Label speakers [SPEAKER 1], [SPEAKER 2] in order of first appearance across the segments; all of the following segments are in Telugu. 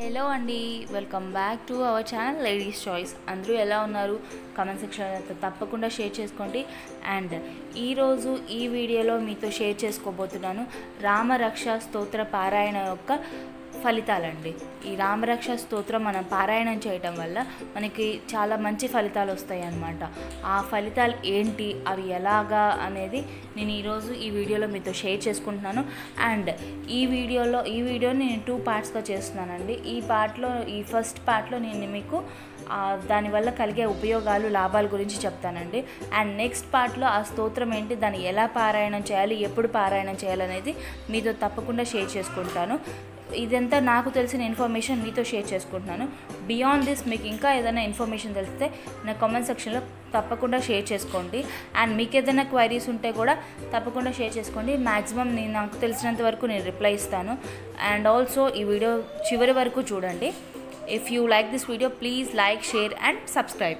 [SPEAKER 1] హలో అండి welcome back to our channel ladies choice అందరూ ఎలా ఉన్నారు కామెంట్ సెక్షన్ అయితే తప్పకుండా షేర్ చేసుకోండి అండ్ ఈరోజు ఈ వీడియోలో మీతో షేర్ చేసుకోబోతున్నాను రామరక్ష స్తోత్ర పారాయణ యొక్క ఫలితాలండి ఈ రామరక్ష స్తోత్రం మనం పారాయణం చేయటం వల్ల మనకి చాలా మంచి ఫలితాలు వస్తాయి అన్నమాట ఆ ఫలితాలు ఏంటి అవి ఎలాగా అనేది నేను ఈరోజు ఈ వీడియోలో మీతో షేర్ చేసుకుంటున్నాను అండ్ ఈ వీడియోలో ఈ వీడియోని నేను టూ పార్ట్స్గా చేస్తున్నానండి ఈ పార్ట్లో ఈ ఫస్ట్ పార్ట్లో నేను మీకు ఆ, దానివల్ల కలిగే ఉపయోగాలు లాభాల గురించి చెప్తానండి అండ్ నెక్స్ట్ పార్ట్లో ఆ స్తోత్రం ఏంటి దాన్ని ఎలా పారాయణం చేయాలి ఎప్పుడు పారాయణం చేయాలనేది మీతో తప్పకుండా షేర్ చేసుకుంటాను ఇదంతా నాకు తెలిసిన ఇన్ఫర్మేషన్ మీతో షేర్ చేసుకుంటున్నాను బియాండ్ దిస్ మీకు ఇంకా ఏదైనా ఇన్ఫర్మేషన్ తెలిస్తే నా కామెంట్ సెక్షన్లో తప్పకుండా షేర్ చేసుకోండి అండ్ మీకు ఏదైనా క్వైరీస్ ఉంటే కూడా తప్పకుండా షేర్ చేసుకోండి మ్యాక్సిమం నేను నాకు తెలిసినంత వరకు నేను రిప్లై ఇస్తాను అండ్ ఆల్సో ఈ వీడియో చివరి వరకు చూడండి if you like this video please like share and subscribe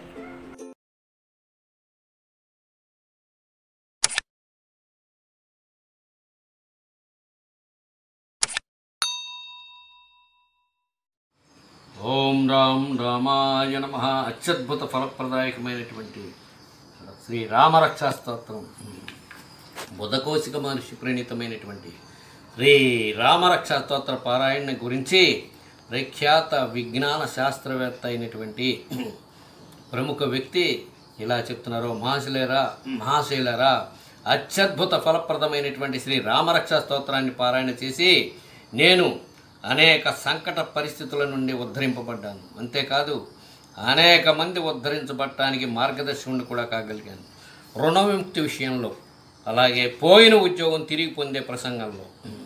[SPEAKER 2] Om Ram రామాయ నమ అత్యద్భుత ఫలప్రదాయకమైనటువంటి శ్రీ రామరక్షా స్తోత్రం బుధకోశిక మహర్షి ప్రణీతమైనటువంటి శ్రీ రామరక్షా స్తోత్ర పారాయణ గురించి ప్రఖ్యాత విజ్ఞాన శాస్త్రవేత్త అయినటువంటి ప్రముఖ వ్యక్తి ఇలా చెప్తున్నారు మహాశిలేరా మహాశైలరా అత్యద్భుత ఫలప్రదమైనటువంటి శ్రీ రామరక్ష స్తోత్రాన్ని పారాయణ చేసి నేను అనేక సంకట పరిస్థితుల నుండి ఉద్ధరింపబడ్డాను అంతేకాదు అనేక మంది ఉద్ధరించబడటానికి మార్గదర్శకుని కూడా కాగలిగాను రుణ విముక్తి విషయంలో అలాగే పోయిన ఉద్యోగం తిరిగి పొందే ప్రసంగంలో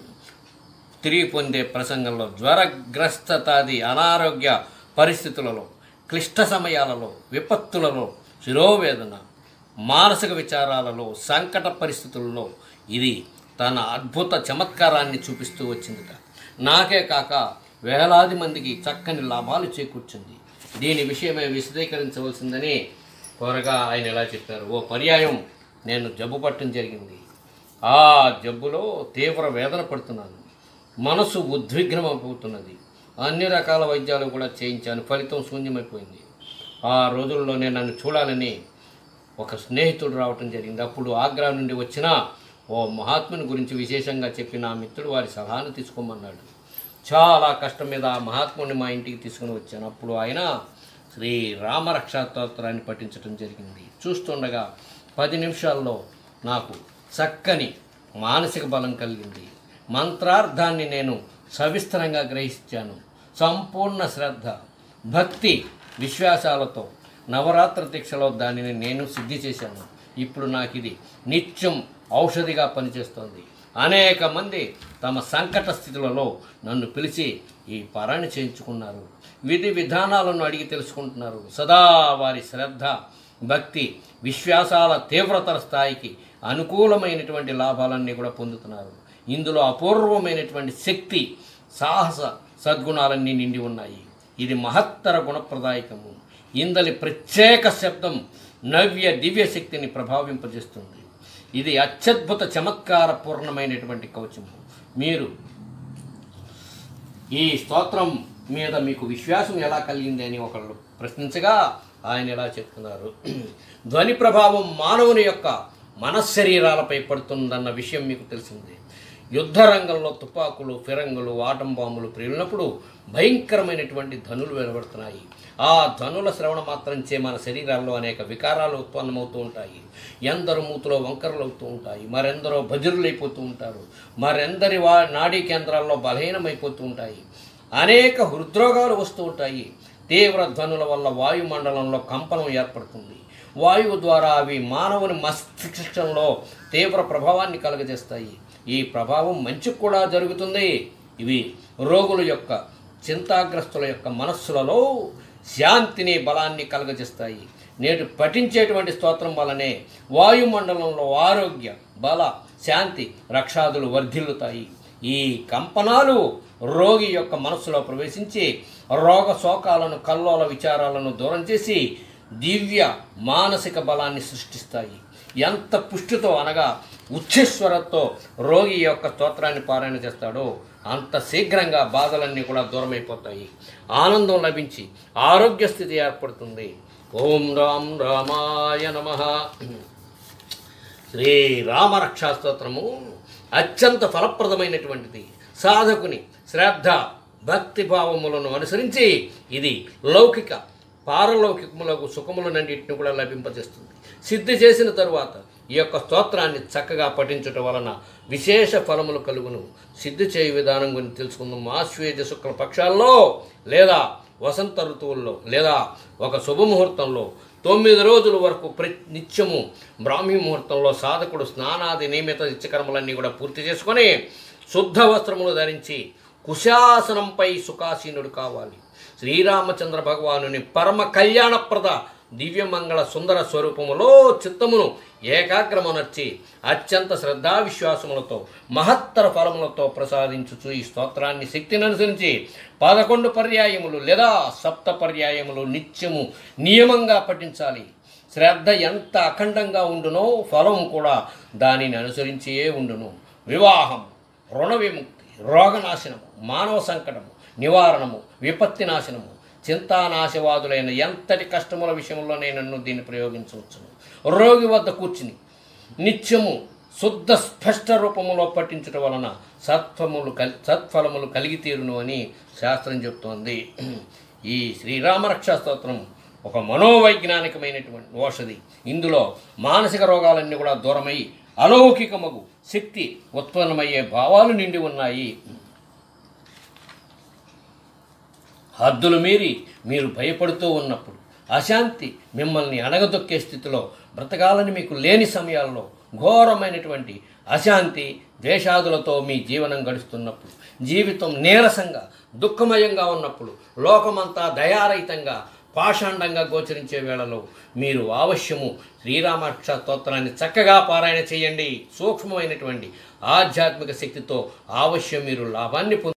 [SPEAKER 2] తిరిగి పొందే ప్రసంగంలో జ్వరగ్రస్తతాది అనారోగ్య పరిస్థితులలో క్లిష్ట సమయాలలో విపత్తులలో శిరోవేదన మానసిక విచారాలలో సంకట పరిస్థితులలో ఇది తన అద్భుత చమత్కారాన్ని చూపిస్తూ వచ్చిందిట నాకే కాక వేలాది మందికి చక్కని లాభాలు చేకూర్చింది దీని విషయమే విశదీకరించవలసిందని త్వరగా ఆయన ఇలా చెప్పారు ఓ పర్యాయం నేను జబ్బు పట్టడం జరిగింది ఆ జబ్బులో తీవ్ర వేదన పడుతున్నాను మనసు ఉద్విగ్నమైపోతున్నది అన్ని రకాల వైద్యాలు కూడా చేయించాను ఫలితం శూన్యమైపోయింది ఆ రోజుల్లోనే నన్ను చూడాలని ఒక స్నేహితుడు రావటం జరిగింది అప్పుడు ఆగ్రా నుండి వచ్చిన ఓ మహాత్ముని గురించి విశేషంగా చెప్పి నా మిత్రుడు వారి సలహాను తీసుకోమన్నాడు చాలా కష్టం మీద ఆ మహాత్ముడిని మా ఇంటికి తీసుకుని వచ్చాను అప్పుడు ఆయన శ్రీ రామరక్షాస్తోత్రాన్ని పఠించడం జరిగింది చూస్తుండగా పది నిమిషాల్లో నాకు చక్కని మానసిక బలం కలిగింది మంత్రార్థాన్ని నేను సవిస్తరంగా గ్రహించాను సంపూర్ణ శ్రద్ధ భక్తి విశ్వాసాలతో నవరాత్ర దీక్షలో దానిని నేను సిద్ధి చేశాను ఇప్పుడు నాకు ఇది నిత్యం ఔషధిగా పనిచేస్తోంది అనేక మంది తమ సంకట స్థితులలో నన్ను పిలిచి ఈ పారాయణ చేయించుకున్నారు విధి విధానాలను అడిగి తెలుసుకుంటున్నారు సదా వారి శ్రద్ధ భక్తి విశ్వాసాల తీవ్రతర స్థాయికి అనుకూలమైనటువంటి లాభాలన్నీ కూడా పొందుతున్నారు ఇందులో అపూర్వమైనటువంటి శక్తి సాహస సద్గుణాలన్నీ నిండి ఉన్నాయి ఇది మహత్తర గుణప్రదాయకము ఇందలి ప్రత్యేక శబ్దం నవ్య దివ్య శక్తిని ప్రభావింపజేస్తుంది ఇది అత్యద్భుత చమత్కార పూర్ణమైనటువంటి కవచము మీరు ఈ స్తోత్రం మీద మీకు విశ్వాసం ఎలా కలిగింది అని ఒకళ్ళు ప్రశ్నించగా ఆయన ఎలా చెప్తున్నారు ధ్వని ప్రభావం మానవుని యొక్క మనశ్శరీరాలపై పడుతుందన్న విషయం మీకు తెలిసిందే యుద్ధ రంగంలో తుపాకులు ఫిరంగులు ఆటం బాంబులు పేలినప్పుడు భయంకరమైనటువంటి ధనులు వెలువడుతున్నాయి ఆ ధనుల శ్రవణ మాత్రంచే మన శరీరాల్లో అనేక వికారాలు ఉత్పన్నమవుతూ ఉంటాయి ఎందరు మూతులో వంకరలు అవుతూ ఉంటాయి మరెందరో బజరులైపోతూ ఉంటారు మరెందరి వా నాడీ కేంద్రాల్లో బలహీనమైపోతూ ఉంటాయి అనేక హృద్రోగాలు వస్తూ ఉంటాయి తీవ్ర ధ్వనుల వల్ల వాయుమండలంలో కంపనం ఏర్పడుతుంది వాయువు ద్వారా అవి మానవుని మస్తిష్కంలో తీవ్ర ప్రభావాన్ని కలుగజేస్తాయి ఈ ప్రభావం మంచికి కూడా జరుగుతుంది ఇవి రోగుల యొక్క చింతాగ్రస్తుల యొక్క మనస్సులలో శాంతిని బలాన్ని కలుగజేస్తాయి నేడు పఠించేటువంటి స్తోత్రం వలనే వాయుమండలంలో ఆరోగ్య బల శాంతి రక్షాదులు వర్ధిల్లుతాయి ఈ కంపనాలు రోగి యొక్క మనస్సులో ప్రవేశించి రోగ శోకాలను కల్లోల విచారాలను దూరం చేసి దివ్య మానసిక బలాన్ని సృష్టిస్తాయి ఎంత పుష్టితో అనగా ఉచ్ఛేశ్వరతో రోగి యొక్క స్తోత్రాన్ని పారాయణ చేస్తాడో అంత శీఘ్రంగా బాధలన్నీ కూడా దూరమైపోతాయి ఆనందం లభించి ఆరోగ్య స్థితి ఏర్పడుతుంది ఓం రామ్ రామాయ నమ శ్రీరామరక్షా స్తోత్రము అత్యంత ఫలప్రదమైనటువంటిది సాధకుని శ్రద్ధ భక్తి భావములను అనుసరించి ఇది లౌకిక పారలౌకికములకు సుఖములన్నింటిని కూడా లభింపజేస్తుంది సిద్ధి చేసిన తరువాత ఈ యొక్క స్తోత్రాన్ని చక్కగా పఠించటం వలన విశేష ఫలములు కలుగును సిద్ధి చేయు విధానం గురించి తెలుసుకుందాం ఆశ్వేజ శుక్ల పక్షాల్లో లేదా వసంత ఋతువుల్లో లేదా ఒక శుభముహూర్తంలో తొమ్మిది రోజుల వరకు ప్రతి నిత్యము బ్రాహ్మీ ముహూర్తంలో సాధకుడు స్నానాది నియమిత నిత్యకర్మలన్నీ కూడా పూర్తి చేసుకొని శుద్ధ వస్త్రములు ధరించి కుశాసనంపై సుఖాసీనుడు కావాలి శ్రీరామచంద్ర భగవానుని పరమ కళ్యాణప్రద దివ్యమంగళ సుందర స్వరూపములో చిత్తమును ఏకాగ్రమనర్చి అత్యంత శ్రద్ధా విశ్వాసములతో మహత్తర ఫలములతో ప్రసాదించుచు ఈ స్తోత్రాన్ని శక్తిని అనుసరించి పదకొండు పర్యాయములు లేదా సప్త పర్యాయములు నిత్యము నియమంగా పఠించాలి శ్రద్ధ ఎంత అఖండంగా ఉండునో ఫలం కూడా దానిని అనుసరించియే ఉండును వివాహం రుణ విముక్తి రోగనాశనము మానవ సంకటము నివారణము విపత్తి నాశనము చింతానాశవాదులైన ఎంతటి కష్టముల విషయంలో నేను నన్ను దీన్ని ప్రయోగించవచ్చును రోగి వద్ద కూర్చుని నిత్యము శుద్ధ స్పష్ట రూపములో పఠించటం వలన సత్ఫములు కలి సత్ఫలములు కలిగి తీరును అని శాస్త్రం చెప్తోంది ఈ శ్రీరామరక్షా స్తోత్రం ఒక మనోవైజ్ఞానికమైనటువంటి ఔషధి ఇందులో మానసిక రోగాలన్నీ కూడా దూరమై అలౌకికమగు శక్తి ఉత్పన్నమయ్యే భావాలు నిండి ఉన్నాయి హద్దులు మీరి మీరు భయపడుతూ ఉన్నప్పుడు అశాంతి మిమ్మల్ని అణగదొక్కే స్థితిలో బ్రతకాలని మీకు లేని సమయాల్లో ఘోరమైనటువంటి అశాంతి ద్వేషాదులతో మీ జీవనం గడుస్తున్నప్పుడు జీవితం నీరసంగా దుఃఖమయంగా ఉన్నప్పుడు లోకమంతా దయారహితంగా పాషాండంగా గోచరించే వేళలో మీరు అవశ్యము శ్రీరామక్ష స్తోత్రాన్ని చక్కగా పారాయణ చేయండి సూక్ష్మమైనటువంటి ఆధ్యాత్మిక శక్తితో అవశ్యం మీరు లాభాన్ని పొందు